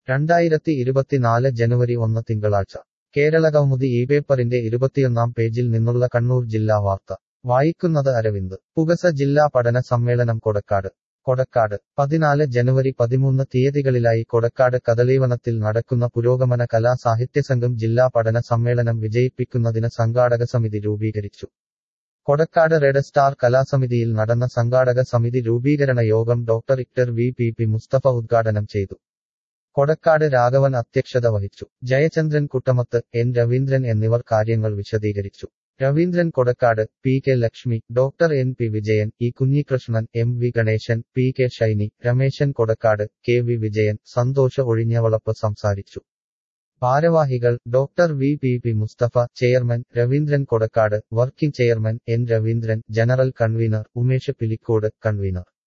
രണ്ടായിരത്തി ഇരുപത്തിനാല് ജനുവരി ഒന്ന് തിങ്കളാഴ്ച കേരളകൗമുദി ഈ പേപ്പറിന്റെ ഇരുപത്തിയൊന്നാം പേജിൽ നിന്നുള്ള കണ്ണൂർ ജില്ലാ വാർത്ത വായിക്കുന്നത് അരവിന്ദ് പുകസ ജില്ലാ പഠന സമ്മേളനം കൊടക്കാട് കൊടക്കാട് പതിനാല് ജനുവരി പതിമൂന്ന് തീയതികളിലായി കൊടക്കാട് കദളീവനത്തിൽ നടക്കുന്ന പുരോഗമന കലാ സാഹിത്യസംഘം ജില്ലാ പഠന സമ്മേളനം വിജയിപ്പിക്കുന്നതിന് സംഘാടക സമിതി രൂപീകരിച്ചു കൊടക്കാട് റെഡ് സ്റ്റാർ കലാസമിതിയിൽ നടന്ന സംഘാടക സമിതി രൂപീകരണ യോഗം ഡോക്ടർ ഇക്ടർ വി പി പി മുസ്തഫ ഉദ്ഘാടനം ചെയ്തു കൊടക്കാട് രാഘവൻ അധ്യക്ഷത വഹിച്ചു ജയചന്ദ്രൻ കുട്ടമത്ത് എൻ രവീന്ദ്രൻ എന്നിവർ കാര്യങ്ങൾ വിശദീകരിച്ചു Raveendran Kodakkad P K Lakshmi doctor N P Vijayan E Kunhikrishnan M V Ganesan P K Shiny Rameshan Kodakkad K V Vijayan Santhosh Ozhinjavalappu സംസാരിച്ചു ഭാരവാഹികൾ doctor V P P Mustafa chairman Raveendran Kodakkad working chairman N Raveendran general convener Umesh Pilicode convener